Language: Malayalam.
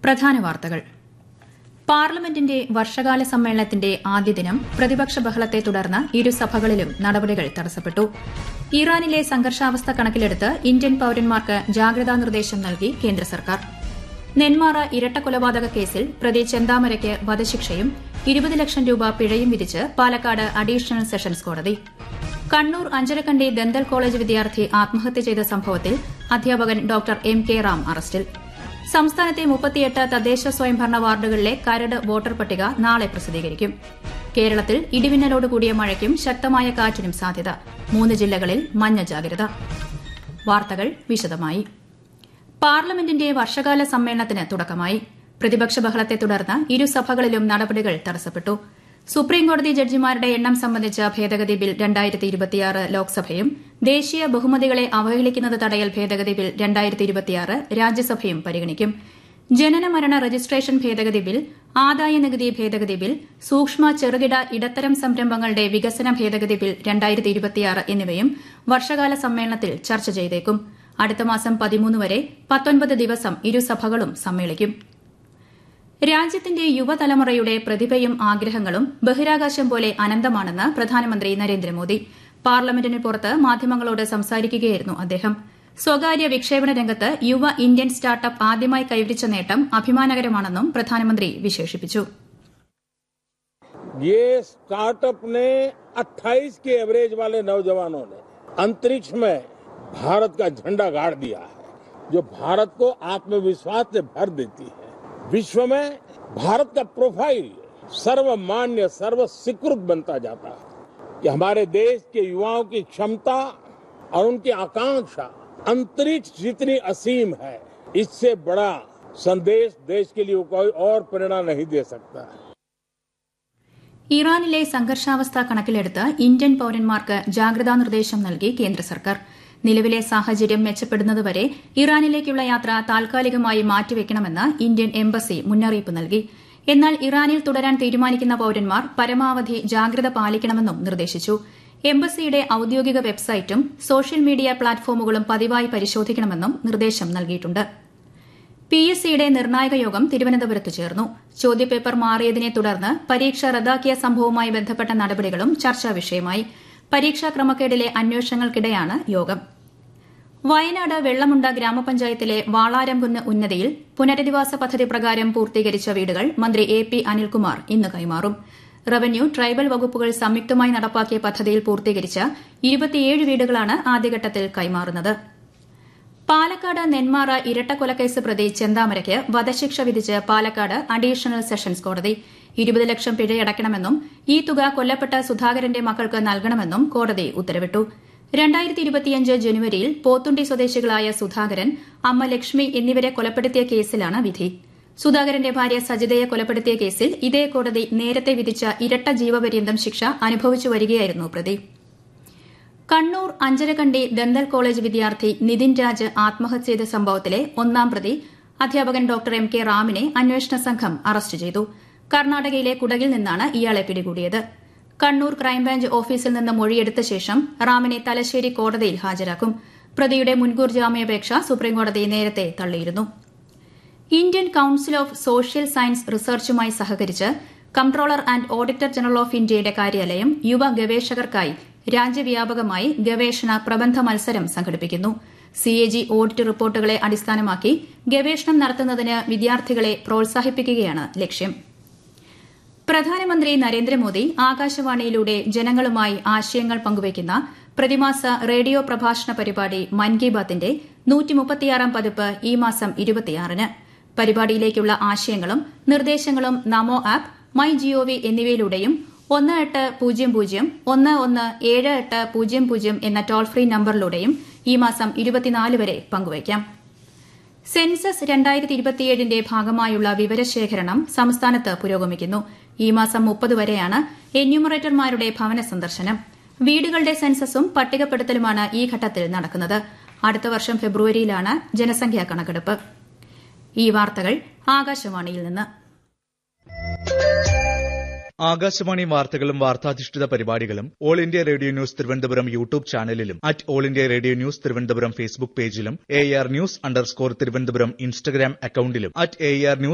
പ്രധാന വാർത്തകൾ പാർലമെന്റിന്റെ വർഷകാല സമ്മേളനത്തിന്റെ ആദ്യ ദിനം പ്രതിപക്ഷ ബഹളത്തെ തുടർന്ന് ഇരുസഭകളിലും നടപടികൾ തടസ്സപ്പെട്ടു ഇറാനിലെ സംഘർഷാവസ്ഥ കണക്കിലെടുത്ത് ഇന്ത്യൻ പൌരന്മാർക്ക് ജാഗ്രതാ നിർദ്ദേശം നൽകി കേന്ദ്ര സർക്കാർ നെന്മാറ ഇരട്ടക്കൊലപാതക കേസിൽ പ്രതി ചെന്താമരയ്ക്ക് വധശിക്ഷയും ഇരുപത് ലക്ഷം രൂപ പിഴയും വിധിച്ച് പാലക്കാട് അഡീഷണൽ സെഷൻസ് കോടതി കണ്ണൂർ അഞ്ചരക്കണ്ടി ദന്തൽ കോളേജ് വിദ്യാർത്ഥി ആത്മഹത്യ ചെയ്ത സംഭവത്തിൽ അധ്യാപകൻ ഡോക്ടർ എം കെ റാം അറസ്റ്റിൽ സംസ്ഥാനത്തെ മുപ്പത്തിയെട്ട് തദ്ദേശ സ്വയംഭരണ വാർഡുകളിലെ കരട് വോട്ടർ പട്ടിക നാളെ പ്രസിദ്ധീകരിക്കും കേരളത്തിൽ ഇടിമിന്നലോട് കൂടിയ മഴയ്ക്കും ശക്തമായ കാറ്റിനും സാധ്യത മൂന്ന് ജില്ലകളിൽ മഞ്ഞ ജാഗ്രത വാർത്തകൾ വിശദമായി പാർലമെന്റിന്റെ വർഷകാല സമ്മേളനത്തിന് തുടക്കമായി പ്രതിപക്ഷ ബഹളത്തെ തുടർന്ന് ഇരുസഭകളിലും നടപടികൾ തടസ്സപ്പെട്ടു സുപ്രീംകോടതി ജഡ്ജിമാരുടെ എണ്ണം സംബന്ധിച്ച ഭേദഗതി ബിൽ രണ്ടായിരത്തി ഇരുപത്തിയാറ് ലോക്സഭയും ദേശീയ ബഹുമതികളെ അവഹേളിക്കുന്നത് തടയൽ ഭേദഗതി ബിൽ രണ്ടായിരത്തി ഇരുപത്തിയാറ് രാജ്യസഭയും പരിഗണിക്കും ജനന മരണ രജിസ്ട്രേഷൻ ഭേദഗതി ബിൽ ആദായ നികുതി ഭേദഗതി ബിൽ സൂക്ഷ്മ ചെറുകിട ഇടത്തരം സംരംഭങ്ങളുടെ വികസന ഭേദഗതി ബിൽ രണ്ടായിരത്തി ഇരുപത്തിയാറ് എന്നിവയും വർഷകാല സമ്മേളനത്തിൽ ചർച്ച ചെയ്തേക്കും അടുത്ത മാസം പതിമൂന്ന് വരെ പത്തൊൻപത് ദിവസം ഇരുസഭകളും സമ്മേളിക്കും രാജ്യത്തിന്റെ യുവതലമുറയുടെ പ്രതിഭയും ആഗ്രഹങ്ങളും ബഹിരാകാശം പോലെ അനന്തമാണെന്ന് പ്രധാനമന്ത്രി നരേന്ദ്രമോദി പാർലമെന്റിന് പുറത്ത് മാധ്യമങ്ങളോട് സംസാരിക്കുകയായിരുന്നു അദ്ദേഹം സ്വകാര്യ വിക്ഷേപണ രംഗത്ത് യുവ ഇന്ത്യൻ സ്റ്റാർട്ടപ്പ് ആദ്യമായി കൈവരിച്ച നേട്ടം അഭിമാനകരമാണെന്നും പ്രധാനമന്ത്രി വിശേഷിപ്പിച്ചു ये स्टार्टअप ने 28 के एवरेज वाले नौजवानों ने अंतरिक्ष में भारत का झंडा गाड़ दिया है जो भारत को आत्मविश्वास से भर देती है विश्व में भारत का प्रोफाइल सर्वमान्य सर्व स्वीकृत बनता जाता है कि हमारे देश के युवाओं की क्षमता और उनकी आकांक्षा अंतरिक्ष जितनी असीम है इससे बड़ा संदेश देश के लिए कोई और प्रेरणा नहीं दे सकता है ഇറാനിലെ സംഘർഷാവസ്ഥ കണക്കിലെടുത്ത് ഇന്ത്യൻ പൌരന്മാർക്ക് ജാഗ്രതാ നിർദ്ദേശം നൽകി കേന്ദ്ര സർക്കാർ നിലവിലെ സാഹചര്യം മെച്ചപ്പെടുന്നതുവരെ ഇറാനിലേക്കുള്ള യാത്ര താൽക്കാലികമായി മാറ്റിവെക്കണമെന്ന് ഇന്ത്യൻ എംബസി മുന്നറിയിപ്പ് നൽകി എന്നാൽ ഇറാനിൽ തുടരാൻ തീരുമാനിക്കുന്ന പൌരന്മാർ പരമാവധി ജാഗ്രത പാലിക്കണമെന്നും നിർദ്ദേശിച്ചു എംബസിയുടെ ഔദ്യോഗിക വെബ്സൈറ്റും സോഷ്യൽ മീഡിയ പ്ലാറ്റ്ഫോമുകളും പതിവായി പരിശോധിക്കണമെന്നും നിർദ്ദേശം നൽകിയിട്ടുണ്ട് പി എസ് സിയുടെ നിർണായക യോഗം തിരുവനന്തപുരത്ത് ചേർന്നു ചോദ്യപേപ്പർ മാറിയതിനെ തുടർന്ന് പരീക്ഷ റദ്ദാക്കിയ സംഭവവുമായി ബന്ധപ്പെട്ട നടപടികളും ചർച്ചാ വിഷയമായി പരീക്ഷാ ക്രമക്കേടിലെ അന്വേഷണങ്ങൾക്കിടെയാണ് യോഗം വയനാട് വെള്ളമുണ്ട ഗ്രാമപഞ്ചായത്തിലെ വാളാരംകുന്ന് ഉന്നതിയിൽ പുനരധിവാസ പദ്ധതി പ്രകാരം പൂർത്തീകരിച്ച വീടുകൾ മന്ത്രി എ പി അനിൽകുമാർ ഇന്ന് കൈമാറും റവന്യൂ ട്രൈബൽ വകുപ്പുകൾ സംയുക്തമായി നടപ്പാക്കിയ പദ്ധതിയിൽ പൂർത്തീകരിച്ച ഇരുപത്തിയേഴ് വീടുകളാണ് ആദ്യഘട്ടത്തിൽ കൈമാറുന്നത് പാലക്കാട് നെന്മാറ ഇരട്ടക്കൊലക്കേസ് പ്രതി ചെന്താമരയ്ക്ക് വധശിക്ഷ വിധിച്ച് പാലക്കാട് അഡീഷണൽ സെഷൻസ് കോടതി ഇരുപത് ലക്ഷം പിഴയടയ്ക്കണമെന്നും ഈ തുക കൊല്ലപ്പെട്ട സുധാകരന്റെ മക്കൾക്ക് നൽകണമെന്നും കോടതി ഉത്തരവിട്ടു രണ്ടായിരത്തി ഇരുപത്തിയഞ്ച് ജനുവരിയിൽ പോത്തുണ്ടി സ്വദേശികളായ സുധാകരൻ അമ്മ ലക്ഷ്മി എന്നിവരെ കൊലപ്പെടുത്തിയ കേസിലാണ് വിധി സുധാകരന്റെ ഭാര്യ സജിതയെ കൊലപ്പെടുത്തിയ കേസിൽ ഇതേ കോടതി നേരത്തെ വിധിച്ച ഇരട്ട ജീവപര്യന്തം ശിക്ഷ അനുഭവിച്ചു വരികയായിരുന്നു പ്രതി കണ്ണൂർ അഞ്ചരക്കണ്ടി ദന്തൽ കോളേജ് വിദ്യാർത്ഥി നിതിൻ രാജ് ആത്മഹത്യ ചെയ്ത സംഭവത്തിലെ ഒന്നാം പ്രതി അധ്യാപകൻ ഡോക്ടർ എം കെ റാമിനെ അന്വേഷണ സംഘം അറസ്റ്റ് ചെയ്തു കർണാടകയിലെ കുടകിൽ നിന്നാണ് ഇയാളെ പിടികൂടിയത് കണ്ണൂർ ക്രൈംബ്രാഞ്ച് ഓഫീസിൽ നിന്ന് മൊഴിയെടുത്ത ശേഷം റാമിനെ തലശ്ശേരി കോടതിയിൽ ഹാജരാക്കും പ്രതിയുടെ മുൻകൂർ ജാമ്യാപേക്ഷ സുപ്രീംകോടതി നേരത്തെ തള്ളിയിരുന്നു Indian council of social science റിസർച്ചുമായി സഹകരിച്ച് comptroller and auditor general of ഇന്ത്യയുടെ കാര്യാലയം യുവ ഗവേഷകർക്കായി രാജ്യവ്യാപകമായി ഗവേഷണ പ്രബന്ധ മത്സരം സംഘടിപ്പിക്കുന്നു സിഎജി ഓഡിറ്റ് റിപ്പോർട്ടുകളെ അടിസ്ഥാനമാക്കി ഗവേഷണം നടത്തുന്നതിന് വിദ്യാർത്ഥികളെ പ്രോത്സാഹിപ്പിക്കുകയാണ് ലക്ഷ്യം പ്രധാനമന്ത്രി നരേന്ദ്രമോദി ആകാശവാണിയിലൂടെ ജനങ്ങളുമായി ആശയങ്ങൾ പങ്കുവയ്ക്കുന്ന പ്രതിമാസ റേഡിയോ പ്രഭാഷണ പരിപാടി മൻ കി ബാത്തിന്റെ നൂറ്റിമുപ്പത്തിയാറാം പതിപ്പ് ഈ മാസം ഇരുപത്തിയാറിന് പരിപാടിയിലേക്കുള്ള ആശയങ്ങളും നിർദ്ദേശങ്ങളും നമോ ആപ്പ് മൈ ജിഒവി എന്നിവയിലൂടെയും ഒന്ന് എട്ട് പൂജ്യം പൂജ്യം ഒന്ന് ഒന്ന് ഏഴ് എട്ട് പൂജ്യം പൂജ്യം എന്ന ടോൾ ഫ്രീ നമ്പറിലൂടെയും ഈ മാസം ഇരുപത്തിനാല് വരെ പങ്കുവയ്ക്കാം സെൻസസ് രണ്ടായിരത്തി ഇരുപത്തിയേഴിന്റെ ഭാഗമായുള്ള വിവരശേഖരണം സംസ്ഥാനത്ത് പുരോഗമിക്കുന്നു ഈ മാസം മുപ്പത് വരെയാണ് എന്യൂമറേറ്റർമാരുടെ ഭവന സന്ദർശനം വീടുകളുടെ സെൻസസും പട്ടികപ്പെടുത്തലുമാണ് ഈ ഘട്ടത്തിൽ നടക്കുന്നത് അടുത്ത വർഷം ഫെബ്രുവരിയിലാണ് ജനസംഖ്യാ കണക്കെടുപ്പ് ഈ വാർത്തകൾ ആകാശവാണിയിൽ നിന്ന് ആകാശവാണി വാർത്തകളും വാർത്താധിഷ്ഠിത പരിപാടികളും all India radio news Thiruvananthapuram YouTube ചാനലിലും at all India radio news Thiruvananthapuram Facebook പേജിലും A R news underscore Thiruvananthapuram Instagram അക്കൌണ്ടിലും അറ്റ് എ ആർ ന്യൂസ്